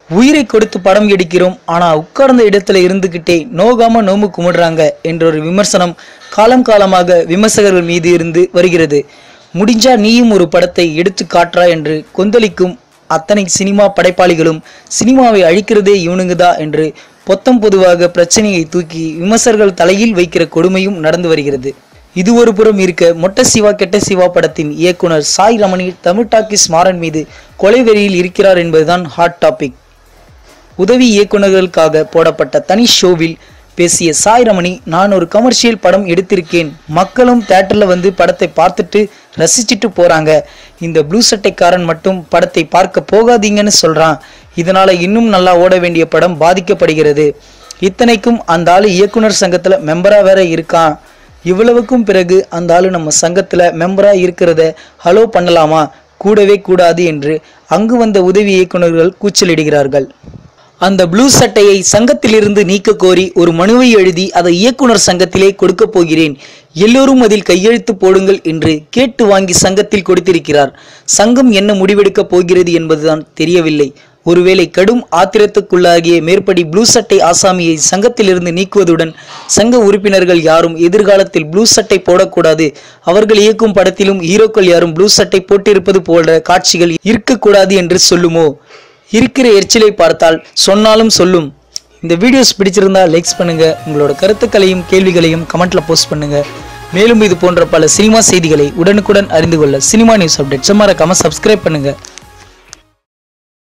உயிரை கொடுத்து படம் எடுக்கிறோம் ஆனா உட்கார்ந்த இடத்துல இருந்துகிட்டே நோகாம நோம்பு கும்பிடுறாங்க என்ற ஒரு விமர்சனம் காலம் காலமாக விமர்சகர்கள் மீது இருந்து வருகிறது முடிஞ்சா நீயும் ஒரு படத்தை எடுத்து காட்டுறா என்று கொந்தளிக்கும் அத்தனை சினிமா படைப்பாளிகளும் சினிமாவை அழிக்கிறதே இவனுங்குதா என்று பொத்தம் பொதுவாக பிரச்சனையை தூக்கி விமர்சகர்கள் தலையில் வைக்கிற கொடுமையும் நடந்து வருகிறது இது ஒரு புறம் இருக்க மொட்ட சிவா கெட்ட சிவா படத்தின் இயக்குனர் சாய் ரமணி தமிழ் டாக்கிஸ் மாறன் மீது கொலை வெறியில் இருக்கிறார் என்பதுதான் ஹாட் டாபிக் உதவி இயக்குநர்களுக்காக போடப்பட்ட தனி ஷோவில் பேசிய சாய் ரமணி நான் ஒரு கமர்ஷியல் படம் எடுத்திருக்கேன் மக்களும் தேட்டரில் வந்து படத்தை பார்த்துட்டு ரசிச்சிட்டு போறாங்க இந்த ப்ளூ சட்டைக்காரன் மட்டும் படத்தை பார்க்க போகாதீங்கன்னு சொல்றான் இதனால இன்னும் நல்லா ஓட வேண்டிய படம் பாதிக்கப்படுகிறது இத்தனைக்கும் அந்த ஆளு இயக்குனர் சங்கத்துல மெம்பரா வேற இருக்கான் இவ்வளவுக்கும் பிறகு அந்த ஆளு நம்ம சங்கத்துல மெம்பரா இருக்கிறத ஹலோ பண்ணலாமா கூடவே கூடாது என்று அங்கு வந்த உதவி இயக்குனர்கள் கூச்சலிடுகிறார்கள் அந்த ப்ளூ சட்டையை சங்கத்திலிருந்து நீக்க கோரி ஒரு மனுவை எழுதி அதை இயக்குனர் சங்கத்திலே கொடுக்க போகிறேன் எல்லோரும் அதில் கையெழுத்து போடுங்கள் என்று கேட்டு வாங்கி சங்கத்தில் கொடுத்திருக்கிறார் சங்கம் என்ன முடிவெடுக்கப் போகிறது என்பதுதான் தெரியவில்லை ஒருவேளை கடும் ஆத்திரத்துக்குள்ளாகிய மேற்படி ப்ளூ சட்டை ஆசாமியை சங்கத்திலிருந்து நீக்குவதுடன் சங்க உறுப்பினர்கள் யாரும் எதிர்காலத்தில் ப்ளூ சட்டை போடக்கூடாது அவர்கள் இயக்கும் படத்திலும் ஹீரோக்கள் யாரும் ப்ளூ சட்டை போட்டிருப்பது போன்ற காட்சிகள் இருக்கக்கூடாது என்று சொல்லுமோ இருக்கிற எரிச்சலை பார்த்தால் சொன்னாலும் சொல்லும் இந்த வீடியோஸ் பிடிச்சிருந்தா லைக்ஸ் பண்ணுங்க உங்களோட கருத்துக்களையும் கேள்விகளையும் கமெண்ட்ல போஸ்ட் பண்ணுங்க மேலும் இது போன்ற பல சினிமா செய்திகளை உடனுக்குடன் அறிந்து கொள்ள சினிமா நியூஸ் அப்டேட்ஸ் மறக்காம சப்ஸ்கிரைப் பண்ணுங்க